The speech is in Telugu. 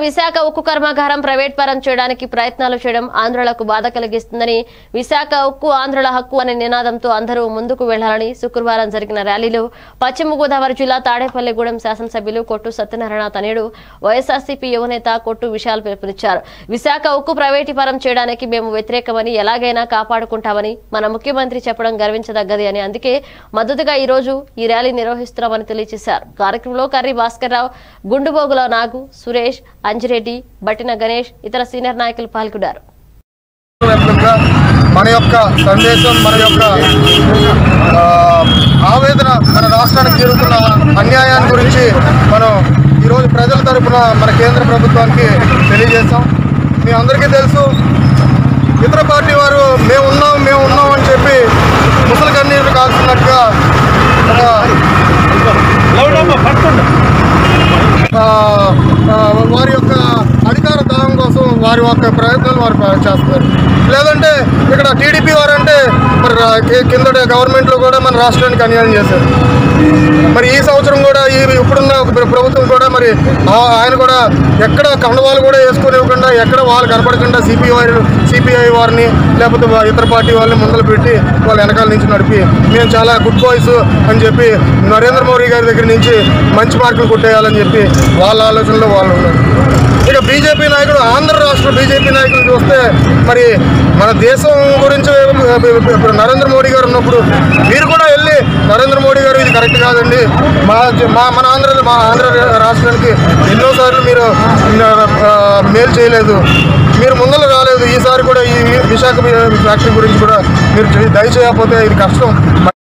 విశాఖ ఉక్కు కర్మాగారం ప్రైవేట్ పరం చేయడానికి ప్రయత్నాలు చేయడం ఆంధ్రులకు బాధ కలిగిస్తుందని విశాఖ ఉక్కు ఆంధ్రుల హక్కు అనే నినాదంతో అందరూ ముందుకు వెళ్లాలని శుక్రవారం జరిగిన ర్యాలీలో పశ్చిమ గోదావరి జిల్లా తాడేపల్లిగూడెం శాసనసభ్యులు కొట్టు సత్యనారాయణ తనేడు వైఎస్ఆర్సీపీ యువనేత కొట్టు విశాల్ పిలుపునిచ్చారు విశాఖ ఉక్కు ప్రైవేటీకరం చేయడానికి మేము వ్యతిరేకమని ఎలాగైనా కాపాడుకుంటామని మన ముఖ్యమంత్రి చెప్పడం గర్వించదగ్గది అని అందుకే మద్దతుగా ఈ రోజు ఈ ర్యాలీ నిర్వహిస్తున్నామని తెలియజేశారు కార్యక్రమంలో కర్రీ భాస్కర్ రావు గుండుబోగుల నాగు సురేష్ అంజిరెడ్డి బట్టిన గణేష్ ఇతర సీనియర్ నాయకులు పాల్గొన్నారు వ్యాప్తంగా మన యొక్క సందేశం మన యొక్క ఆ, ఆవేదన మన రాష్ట్రానికి జరుగుతున్న అన్యాయాన్ని గురించి మనం ఈరోజు ప్రజల తరపున మన కేంద్ర ప్రభుత్వానికి తెలియజేస్తాం మీ అందరికీ తెలుసు ఇతర పార్టీ వారు మేము ఉన్నాం మేము ఉన్నాం అని చెప్పి ముసలి కన్నీరు కాల్చున్నట్టుగా ఒక ఆ, ఆ, వారి యొక్క అధికార దాహం కోసం వారి యొక్క ప్రయత్నాలు వారు ప్ర- చేస్తారు లేదంటే ఇక్కడ టీడీపీ వారు అంటే మరి రా- కి- కిందటి గవర్నమెంట్లో కూడా మన రాష్ట్రానికి అన్యాయం చేశారు మరి ఈ సంవత్సరం కూడా ఈ ఇప్పుడున్న ప్ర- ప్రభుత్వం కూడా మరి ఆ- ఆయన కూడా ఎక్కడ కండవాళ్ళు కూడా వేసుకొని ఇవ్వకుండా ఎక్కడ వాళ్ళు కనపడకుండా సిపిఐ వారు సిపిఐ వారిని లేకపోతే వా- ఇతర పార్టీ వాళ్ళని ముందలు పెట్టి వాళ్ళ వెనకాల నుంచి నడిపి మేము చాలా గుడ్ బాయ్స్ అని చెప్పి నరేంద్ర మోడీ గారి దగ్గర నుంచి మంచి మార్కులు కొట్టేయాలని చెప్పి వాళ్ళ ఆలోచనలో వాళ్ళు ఉన్నారు ఇక బీజేపీ నాయకుడు ఆంధ్ర రాష్ట్ర బీజేపీ నాయకులు చూస్తే మరి మన దేశం గురించి ఇప్పుడు నరేంద్ర మోడీ గారు ఉన్నప్పుడు మీరు కూడా వెళ్ళి నరేంద్ర మోడీ గారు ఇది కరెక్ట్ కాదండి మా మా మన ఆంధ్ర మా ఆంధ్ర రాష్ట్రానికి ఎన్నోసార్లు మీరు ఆ, మేలు చేయలేదు మీరు ముందర రాలేదు ఈసారి కూడా ఈ విశాఖ ఫ్యాక్టరీ గురించి కూడా మీరు దయచేయకపోతే ఇది కష్టం